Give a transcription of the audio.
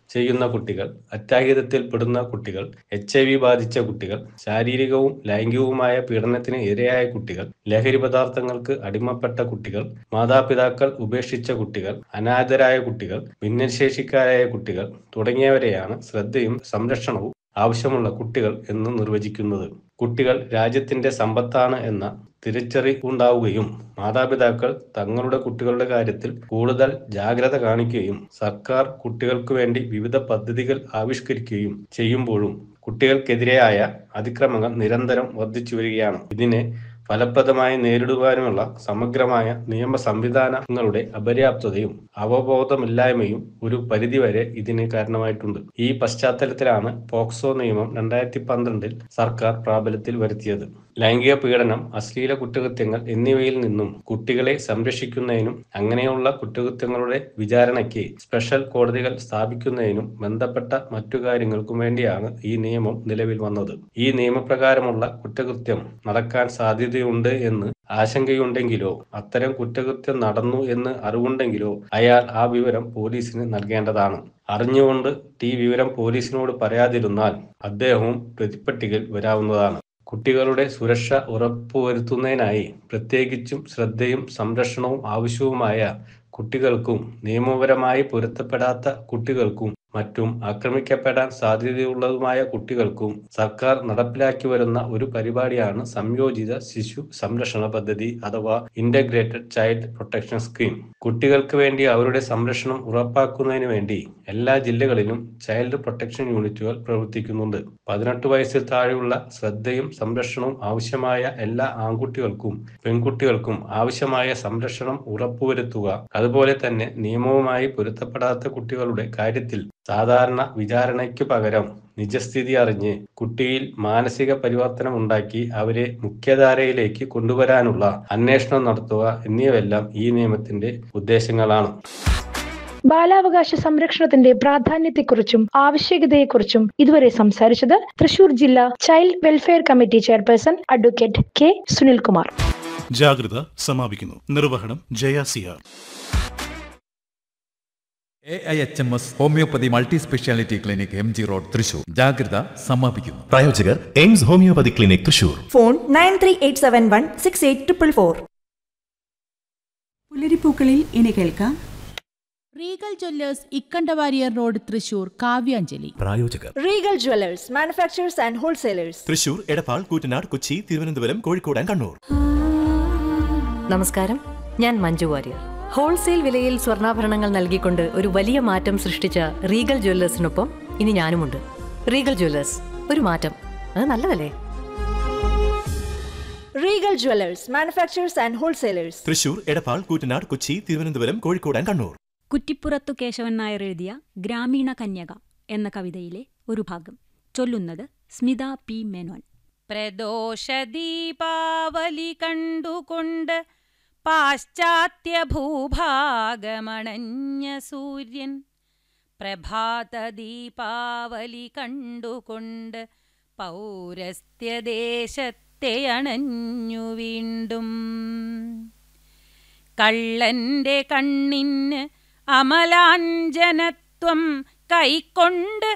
ചെയ്യുന്ന കുട്ടികൾ അത്യാഹിതത്തിൽപ്പെടുന്ന കുട്ടികൾ എച്ച് ഐ വി ബാധിച്ച കുട്ടികൾ ശാരീരികവും ലൈംഗികവുമായ പീഡനത്തിന് ഇരയായ കുട്ടികൾ ലഹരി പദാർത്ഥങ്ങൾക്ക് അടിമപ്പെട്ട കുട്ടികൾ മാതാപിതാക്കൾ ഉപേക്ഷിച്ച കുട്ടികൾ അനാഥരായ കുട്ടികൾ ഭിന്നശേഷിക്കാരായ കുട്ടികൾ തുടങ്ങിയവരെയാണ് ശ്രദ്ധയും സംരക്ഷണവും ആവശ്യമുള്ള കുട്ടികൾ എന്ന് നിർവചിക്കുന്നത് കുട്ടികൾ രാജ്യത്തിന്റെ സമ്പത്താണ് എന്ന തിരിച്ചറിവുണ്ടാവുകയും മാതാപിതാക്കൾ തങ്ങളുടെ കുട്ടികളുടെ കാര്യത്തിൽ കൂടുതൽ ജാഗ്രത കാണിക്കുകയും സർക്കാർ കുട്ടികൾക്ക് വേണ്ടി വിവിധ പദ്ധതികൾ ആവിഷ്കരിക്കുകയും ചെയ്യുമ്പോഴും കുട്ടികൾക്കെതിരെയായ അതിക്രമങ്ങൾ നിരന്തരം വർദ്ധിച്ചു വരികയാണ് ഇതിനെ ഫലപ്രദമായി നേരിടുവാനുമുള്ള സമഗ്രമായ നിയമ സംവിധാനങ്ങളുടെ അപര്യാപ്തതയും അവബോധമില്ലായ്മയും ഒരു പരിധിവരെ ഇതിന് കാരണമായിട്ടുണ്ട് ഈ പശ്ചാത്തലത്തിലാണ് പോക്സോ നിയമം രണ്ടായിരത്തി പന്ത്രണ്ടിൽ സർക്കാർ പ്രാബല്യത്തിൽ വരുത്തിയത് ലൈംഗിക പീഡനം അശ്ലീല കുറ്റകൃത്യങ്ങൾ എന്നിവയിൽ നിന്നും കുട്ടികളെ സംരക്ഷിക്കുന്നതിനും അങ്ങനെയുള്ള കുറ്റകൃത്യങ്ങളുടെ വിചാരണയ്ക്ക് സ്പെഷ്യൽ കോടതികൾ സ്ഥാപിക്കുന്നതിനും ബന്ധപ്പെട്ട മറ്റു കാര്യങ്ങൾക്കും വേണ്ടിയാണ് ഈ നിയമം നിലവിൽ വന്നത് ഈ നിയമപ്രകാരമുള്ള കുറ്റകൃത്യം നടക്കാൻ സാധ്യതയുണ്ട് എന്ന് ആശങ്കയുണ്ടെങ്കിലോ അത്തരം കുറ്റകൃത്യം നടന്നു എന്ന് അറിവുണ്ടെങ്കിലോ അയാൾ ആ വിവരം പോലീസിന് നൽകേണ്ടതാണ് അറിഞ്ഞുകൊണ്ട് ഈ വിവരം പോലീസിനോട് പറയാതിരുന്നാൽ അദ്ദേഹവും പ്രതിപ്പട്ടികയിൽ വരാവുന്നതാണ് കുട്ടികളുടെ സുരക്ഷ ഉറപ്പുവരുത്തുന്നതിനായി പ്രത്യേകിച്ചും ശ്രദ്ധയും സംരക്ഷണവും ആവശ്യവുമായ കുട്ടികൾക്കും നിയമപരമായി പൊരുത്തപ്പെടാത്ത കുട്ടികൾക്കും മറ്റും ആക്രമിക്കപ്പെടാൻ സാധ്യതയുള്ളതുമായ കുട്ടികൾക്കും സർക്കാർ നടപ്പിലാക്കി വരുന്ന ഒരു പരിപാടിയാണ് സംയോജിത ശിശു സംരക്ഷണ പദ്ധതി അഥവാ ഇന്റഗ്രേറ്റഡ് ചൈൽഡ് പ്രൊട്ടക്ഷൻ സ്കീം കുട്ടികൾക്ക് വേണ്ടി അവരുടെ സംരക്ഷണം ഉറപ്പാക്കുന്നതിന് വേണ്ടി എല്ലാ ജില്ലകളിലും ചൈൽഡ് പ്രൊട്ടക്ഷൻ യൂണിറ്റുകൾ പ്രവർത്തിക്കുന്നുണ്ട് പതിനെട്ട് വയസ്സിൽ താഴെയുള്ള ശ്രദ്ധയും സംരക്ഷണവും ആവശ്യമായ എല്ലാ ആൺകുട്ടികൾക്കും പെൺകുട്ടികൾക്കും ആവശ്യമായ സംരക്ഷണം ഉറപ്പുവരുത്തുക അതുപോലെ തന്നെ നിയമവുമായി പൊരുത്തപ്പെടാത്ത കുട്ടികളുടെ കാര്യത്തിൽ സാധാരണ വിചാരണയ്ക്കു പകരം നിജസ്ഥിതി അറിഞ്ഞ് കുട്ടിയിൽ മാനസിക പരിവർത്തനം ഉണ്ടാക്കി അവരെ മുഖ്യധാരയിലേക്ക് കൊണ്ടുവരാനുള്ള അന്വേഷണം നടത്തുക എന്നിവയെല്ലാം ഈ നിയമത്തിന്റെ ഉദ്ദേശങ്ങളാണ് ബാലാവകാശ സംരക്ഷണത്തിന്റെ പ്രാധാന്യത്തെക്കുറിച്ചും ആവശ്യകതയെക്കുറിച്ചും ഇതുവരെ സംസാരിച്ചത് തൃശൂർ ജില്ലാ child welfare committee chairperson advocate K Sunilkumar ജാഗ്രത സമാപിക്കുന്നു നിർവഹണം ജയ സിയാർ A I H M S homeopathy multi speciality clinic M G road Thrissur ജാഗ്രത സമാപിക്കുന്നു പ്രായോജകർ AIMS homeopathy clinic Thrissur phone nine three eight seven one six eight triple four പുലരിപ്പൂക്കളിൽ ഇനി കേൾക്കാം Regal Jewellers Ikkanda Warrier road Thrissur Kavyanjali പ്രായോജകർ Regal Jewellers manufacturers and wholesalers Thrissur Edappal Koottanad Kochi Thiruvananthapuram Kozhikode and Kannur നമസ്കാരം ഞാൻ Manju Warrier wholesale വിലയിൽ സ്വർണ്ണാഭരണങ്ങൾ നൽകിക്കൊണ്ട് ഒരു വലിയ മാറ്റം സൃഷ്ടിച്ച റീഗൽ ജ്വല്ലേഴ്സിനൊപ്പം ഇനി ഞാനുമുണ്ട് റീഗൽ ജ്വല്ലേഴ്സ് ഒരു മാറ്റം അത് നല്ലതല്ലേ Regal Jewellers manufacturers and wholesalers Thrissur Edappal Koottanad Kochi Thiruvananthapuram Kozhikode and Kannur കുറ്റിപ്പുറത്തു കേശവൻ നായർ എഴുതിയ ഗ്രാമീണ കന്യക എന്ന കവിതയിലെ ഒരു ഭാഗം ചൊല്ലുന്നത് സ്മിത പി മേനോൻ പ്രദോഷ ദീപാവലി കണ്ടുകൊണ്ട് പാശ്ചാത്യ ഭൂഭാഗമണഞ്ഞ സൂര്യൻ പ്രഭാത ദീപാവലി കണ്ടുകൊണ്ട് പൗരസ്ത്യദേശത്തെ അണഞ്ഞു വീണ്ടും കള്ളന്റെ കണ്ണിന് അമലാഞ്ജനത്വം കൈക്കൊണ്ട്